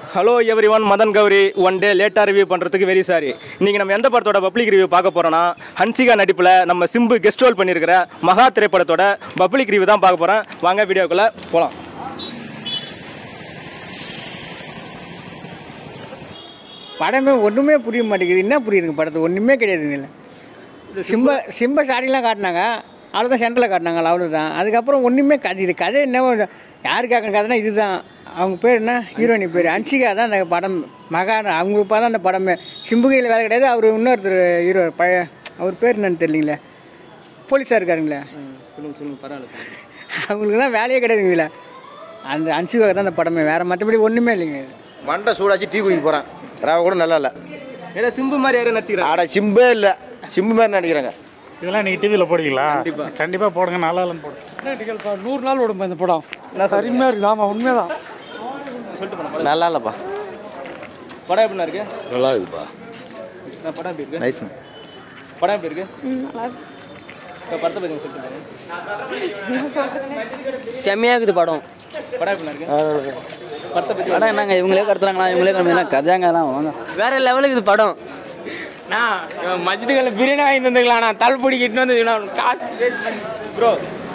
Hello everyone Madan Gauri one day லேட்டாக review பண்ணுறதுக்கு very sorry இன்றைக்கி நம்ம எந்த படத்தோட பப்ளிக் ரிவ்யூ பார்க்க போகிறோன்னா ஹன்சிகா நடிப்பில் நம்ம சிம்பு கெஸ்ட் ரோல் பண்ணியிருக்கிற மகா திரைப்படத்தோட பப்ளிக் ரிவ்யூ தான் பார்க்க போகிறேன் வாங்க வீடியோக்குள்ளே போகலாம் படமே ஒன்றுமே புரிய மாட்டேங்குது என்ன புரியுதுங்க படத்தை ஒன்றுமே கிடையாதுங்க இல்லை சிம்ப சிம்ப சாடிலாம் காட்டினாங்க அவ்வளோதான் சென்டரில் காட்டினாங்க அவ்வளோதான் அதுக்கப்புறம் ஒன்றுமே கதை இது கதை என்ன யாருக்காக கதைனா இதுதான் அவங்க பேர் என்ன ஹீரோயினி பேர் அன்சிகா தான் அந்த படம் மகான் அவங்களுக்கு தான் அந்த படமே சிம்புகையில் வேலை கிடையாது அவர் இன்னொருத்தர் ஹீரோ பழைய அவர் பேர் என்னன்னு தெரியலீங்களே போலீஸாக இருக்காருங்களே சொல்லுங்கள் சொல்லுங்கள் பரவாயில்ல அவங்களுக்குலாம் வேலையே கிடையாதுங்க இதில் அந்த அன்சிகாக தான் அந்த படமே வேறு மற்றபடி ஒன்றுமே இல்லைங்க மண்டை சூடாச்சு டீ குடிக்க போகிறேன் ரவை கூட நல்லா இல்லை ஏதா சிம்பு மாதிரி யாரும் நடிச்சுக்கிறாங்க ஆட சிம்பே இல்லை சிம்பு மாதிரி நடிக்கிறாங்க இதெல்லாம் நீங்கள் டிவியில் போடுவீங்களா கண்டிப்பாக போடுங்க நல்லா இல்லைன்னு போடுங்க நூறு நாள் ஓடும் இந்த படம் அருமையாக இருக்குது ஆமாம் உண்மைதான் நல்லா இல்லைப்பா படம் எப்படிண்ணா இருக்கு நல்லா இருக்குப்பா நான் படம் எப்படி இருக்கு நைஸ் படம் எப்படி இருக்கு இப்போ படத்தை பற்றி சொல்லிட்டு போங்க. செம்மையாக இருக்குது படம் படம் எப்படிண்ணா இருக்கு படத்தை பற்றி படம் என்னங்க இவங்களே கடத்துறாங்களா இவங்களே கடத்துறாங்க கதையாங்க தான் வாங்க வேற லெவலுக்கு இது படம் நான் இவன் மஜ்துகளில் பிரியாணி வாங்கி தந்துக்கலாம் நான் தலை பிடிக்கிட்டு வந்து நான் காசு waste பண்ணி- ப்ரோ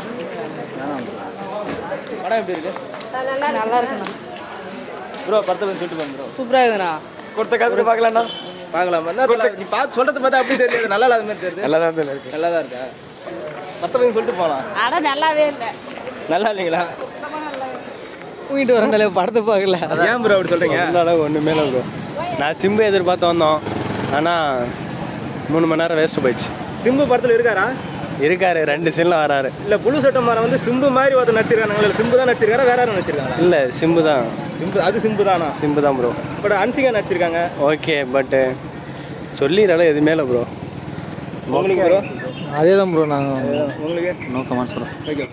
படம் எப்படி இருக்கு நல்லா இருக்குண்ணா ப்ரோ படத்தை பற்றி சொல்லிட்டு போங்க ப்ரோ சூப்பராக இருக்குண்ணா கொடுத்த காசுக்கு பார்க்கலாம்ண்ணா பார்க்கலாம் என்ன சொல்ல- நீ பார்த்து சொல்றது பார்த்தா அப்படி தெரியாது நல்லா இல்லாத மாதிரி தெரியுது நல்லா தான் இருக்கு நல்லா தான் இருக்கா மற்ற பற்றி சொல்லிட்டு போகலாம் அட நல்லாவே இல்லை நல்லா இல்லைங்களா தூங்கிட்டு வரேன் படத்தை பார்க்கல ஏன் ப்ரோ அப்படி சொல்றீங்க அளவு ஒன்றுமே இல்லை ப்ரோ நான் சிம்பு எதிர்பார்த்து வந்தோம் ஆனால் மூணு மணி நேரம் வேஸ்ட்டு போயிடுச்சு சிம்பு படத்தில் இருக்காரா இருக்காரு ரெண்டு சீனில் வராரு இல்ல புழு சட்டம் மரம் வந்து சிம்பு மாதிரி ஒருத்தர் நடிச்சிருக்காங்க இல்ல சிம்பு தான் நடிச்சிருக்காரா வேற யாரும் நடிச்சிருக்காங்க இல்லை சிம்பு தான் சிம்பு அது சிம்பு தானா சிம்பு தான் ப்ரோ பட் அன்சிகா நடிச்சிருக்காங்க ஓகே பட்டு சொல்லிடுறால எதுவுமே இல்லை ப்ரோ உங்களுக்கு ப்ரோ அதே தான் ப்ரோ நாங்கள் உங்களுக்கு நோக்கமாக சொல்கிறேன் ஓகே